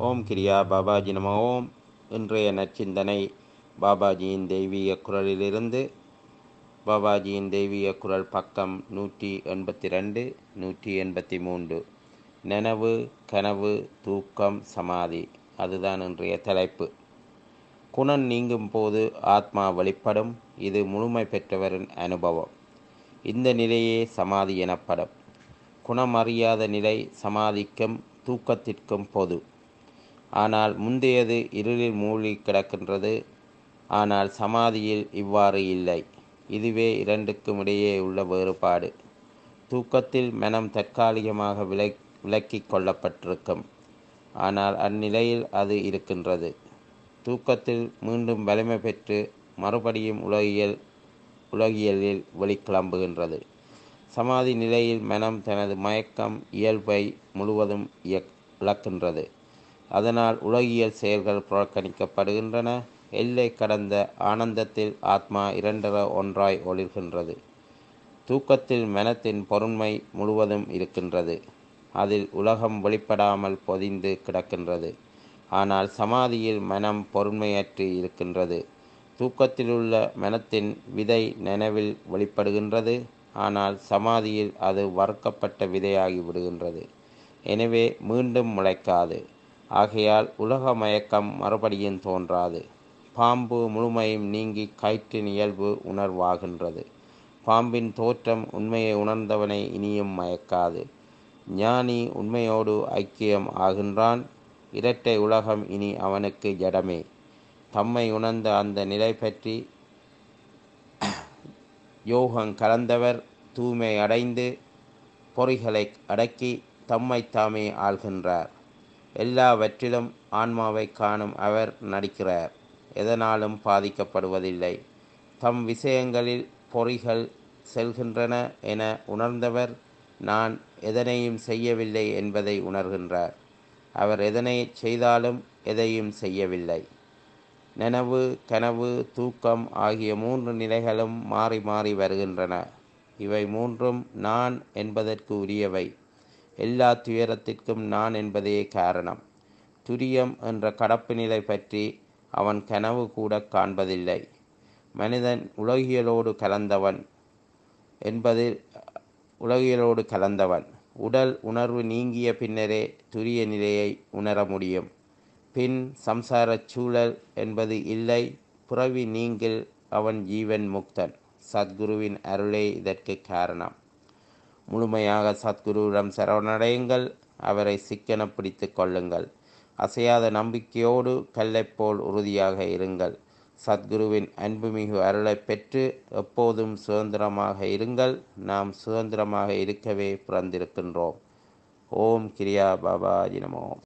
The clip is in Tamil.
ஓம் கிரியா பாபாஜி நம ஓம் இன்றைய நற்சிந்தனை பாபாஜியின் தெய்வீக குரலிலிருந்து பாபாஜியின் தெய்வீக குரல் பக்கம் நூற்றி எண்பத்தி ரெண்டு நூற்றி எண்பத்தி மூன்று நனவு கனவு தூக்கம் சமாதி அதுதான் இன்றைய தலைப்பு குணம் நீங்கும் போது ஆத்மா வெளிப்படும் இது முழுமை பெற்றவரின் அனுபவம் இந்த நிலையே சமாதி எனப்படும் குணமறியாத நிலை சமாதிக்கும் தூக்கத்திற்கும் பொது ஆனால் முந்தையது இருளில் மூழ்கி கிடக்கின்றது ஆனால் சமாதியில் இவ்வாறு இல்லை இதுவே இரண்டுக்கும் இடையே உள்ள வேறுபாடு தூக்கத்தில் மனம் தற்காலிகமாக விலை விலக்கி கொள்ளப்பட்டிருக்கும் ஆனால் அந்நிலையில் அது இருக்கின்றது தூக்கத்தில் மீண்டும் வலிமை பெற்று மறுபடியும் உலகியல் உலகியலில் வெளிக்கிளம்புகின்றது சமாதி நிலையில் மனம் தனது மயக்கம் இயல்பை முழுவதும் இழக்கின்றது அதனால் உலகியல் செயல்கள் புறக்கணிக்கப்படுகின்றன எல்லை கடந்த ஆனந்தத்தில் ஆத்மா இரண்டர ஒன்றாய் ஒளிர்கின்றது தூக்கத்தில் மனத்தின் பொருண்மை முழுவதும் இருக்கின்றது அதில் உலகம் வெளிப்படாமல் பொதிந்து கிடக்கின்றது ஆனால் சமாதியில் மனம் பொருண்மையற்று இருக்கின்றது தூக்கத்திலுள்ள மனத்தின் விதை நினைவில் வெளிப்படுகின்றது ஆனால் சமாதியில் அது வறுக்கப்பட்ட விதையாகி விடுகின்றது எனவே மீண்டும் முளைக்காது ஆகையால் உலக மயக்கம் மறுபடியும் தோன்றாது பாம்பு முழுமையும் நீங்கி கயிற்றின் இயல்பு உணர்வாகின்றது பாம்பின் தோற்றம் உண்மையை உணர்ந்தவனை இனியும் மயக்காது ஞானி உண்மையோடு ஐக்கியம் ஆகின்றான் இரட்டை உலகம் இனி அவனுக்கு ஜடமே தம்மை உணர்ந்த அந்த நிலை பற்றி யோகம் கலந்தவர் தூய்மை அடைந்து பொறிகளை அடக்கி தம்மை தாமே ஆள்கின்றார் எல்லாவற்றிலும் ஆன்மாவை காணும் அவர் நடிக்கிறார் எதனாலும் பாதிக்கப்படுவதில்லை தம் விஷயங்களில் பொறிகள் செல்கின்றன என உணர்ந்தவர் நான் எதனையும் செய்யவில்லை என்பதை உணர்கின்றார் அவர் எதனை செய்தாலும் எதையும் செய்யவில்லை நனவு கனவு தூக்கம் ஆகிய மூன்று நிலைகளும் மாறி மாறி வருகின்றன இவை மூன்றும் நான் என்பதற்கு உரியவை எல்லா துயரத்திற்கும் நான் என்பதே காரணம் துரியம் என்ற கடப்பு நிலை பற்றி அவன் கனவு கூட காண்பதில்லை மனிதன் உலகியலோடு கலந்தவன் என்பதில் உலகியலோடு கலந்தவன் உடல் உணர்வு நீங்கிய பின்னரே துரிய நிலையை உணர முடியும் பின் சம்சாரச் சூழல் என்பது இல்லை புறவி நீங்கில் அவன் ஜீவன் முக்தன் சத்குருவின் அருளே இதற்கு காரணம் முழுமையாக சத்குருவிடம் சரவணடையுங்கள் அவரை சிக்கன பிடித்து கொள்ளுங்கள் அசையாத நம்பிக்கையோடு கல்லைப் போல் உறுதியாக இருங்கள் சத்குருவின் அன்புமிகு அருளை பெற்று எப்போதும் சுதந்திரமாக இருங்கள் நாம் சுதந்திரமாக இருக்கவே பிறந்திருக்கின்றோம் ஓம் கிரியா பாபாஜி நமோ